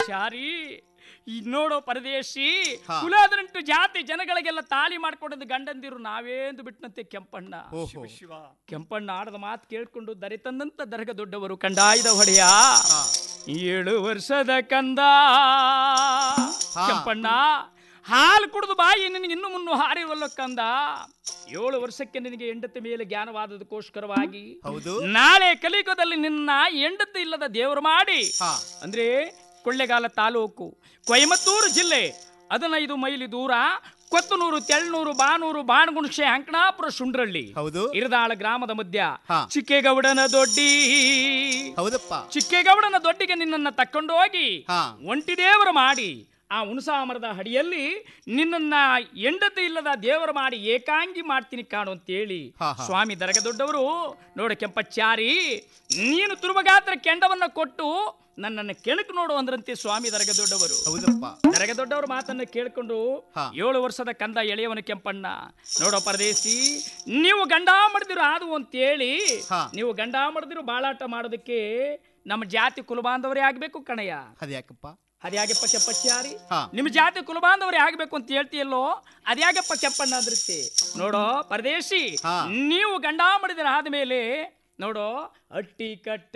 ಶಾರಿ ಈ ನೋಡೋ ಪರದೇಶಿ ಹಾ. ಕುಲಾದ್ರಂಟು ಜಾತಿ ಜನಗಳಿಗೆಲ್ಲ ತಾಳಿ ಮಾಡ್ಕೊಡೋದು ಗಂಡಂದಿರು ನಾವೇಂದು ಬಿಟ್ಟನಂತೆ ಕೆಂಪಣ್ಣ ಓಹೋ ಕೆಂಪಣ್ಣ ಆಡದ ಮಾತು ಕೇಳ್ಕೊಂಡು ದರೆ ತಂದಂತ ದರ್ಗ ದೊಡ್ಡವರು ಕಂಡಾಯ್ದ ಹೊಡೆಯ ಹಾ. ಏಳು ವರ್ಷದ ಕಂದ ಹಾ. ಕೆಂಪಣ್ಣ ಹಾಲು ಕುಡಿದು ಬಾಯಿ ನಿನಗೆ ಇನ್ನು ಮುನ್ನು ಹಾರಿವಲ್ಲ ಕಂದ ಏಳು ವರ್ಷಕ್ಕೆ ನಿನಗೆ ಹೆಂಡತಿ ಮೇಲೆ ಜ್ಞಾನವಾದದಕ್ಕೋಸ್ಕರವಾಗಿ ಹೌದು ನಾಳೆ ಕಲಿಯುಗದಲ್ಲಿ ನಿನ್ನ ಹೆಂಡತಿ ಇಲ್ಲದ ದೇವರು ಮಾಡಿ ಹಾ ಅಂದ್ರೆ ಕೊಳ್ಳೆಗಾಲ ತಾಲೂಕು ಕೊಯಮತ್ತೂರು ಜಿಲ್ಲೆ ಹದಿನೈದು ಮೈಲಿ ದೂರ ಕೊತ್ತನೂರು ತೆಳ್ನೂರು ಬಾನೂರು ಬಾಣಗುಣಶೆ ಅಂಕಣಾಪುರ ಸುಂಡ್ರಳ್ಳಿ ಹೌದು ಇರದಾಳ ಗ್ರಾಮದ ಮಧ್ಯ ಹಾ. ಚಿಕ್ಕೇಗೌಡನ ದೊಡ್ಡಿ ಹೌದಪ್ಪ ಚಿಕ್ಕೇಗೌಡನ ದೊಡ್ಡಿಗೆ ನಿನ್ನನ್ನ ತಕ್ಕೊಂಡು ಹೋಗಿ ಹಾ ಒಂಟಿ ದೇವರ ಮಾಡಿ ಆ ಹುಣಸಾ ಮರದ ಹಡಿಯಲ್ಲಿ ನಿನ್ನನ್ನ ಹೆಂಡತಿ ಇಲ್ಲದ ದೇವರ ಮಾಡಿ ಏಕಾಂಗಿ ಮಾಡ್ತೀನಿ ಕಾಣು ಅಂತೇಳಿ ಹಾ, ಹಾ. ಸ್ವಾಮಿ ದರಗ ದೊಡ್ಡವರು ನೋಡು ಕೆಂಪಚ್ಚಾರಿ ನೀನು ತುರುಬಗಾತ್ರ ಕೆಂಡವನ್ನ ಕೊಟ್ಟು ನನ್ನನ್ನು ಕೆಣಕು ನೋಡು ಅಂದ್ರಂತೆ ಸ್ವಾಮಿ ದರಗ ದೊಡ್ಡವರು ಹೌದಪ್ಪ ದರಗ ದೊಡ್ಡವರ ಮಾತನ್ನ ಕೇಳ್ಕೊಂಡು ಹಾ. ಏಳು ವರ್ಷದ ಕಂದ ಎಳೆಯವನ ಕೆಂಪಣ್ಣ ನೋಡೋ ಪರದೇಶಿ ನೀವು ಗಂಡ ಮಡ್ದಿರು ಆದು ಅಂತೇಳಿ ಹಾ. ನೀವು ಗಂಡ ಮಡ್ದಿರು ಬಾಳಾಟ ಮಾಡೋದಕ್ಕೆ ನಮ್ಮ ಜಾತಿ ಕುಲಬಾಂಧವರೇ ಆಗ್ಬೇಕು ಕಣಯ್ಯ ಅದ್ಯಾಕಪ್ಪ ಅದ್ಯಾಗಪ್ಪ ಕೆಪ್ಪಚ್ಚಾರಿ ಹಾ. ನಿಮ್ಮ ಜಾತಿ ಕುಲಬಾಂಧವರೇ ಆಗ್ಬೇಕು ಅಂತ ಹೇಳ್ತೀಯಲ್ಲೋ ಅದ್ಯಾಗಪ್ಪ ಕೆಪ್ಪಣ್ಣ ಅಂದ್ರತ್ತೆ ನೋಡೋ ಪರದೇಶಿ ಹಾ. ನೀವು ಗಂಡ ಮಡಿದಿರ ಆದ್ಮೇಲೆ ನೋಡೋ ಅಟ್ಟಿ ಕಟ್ಟ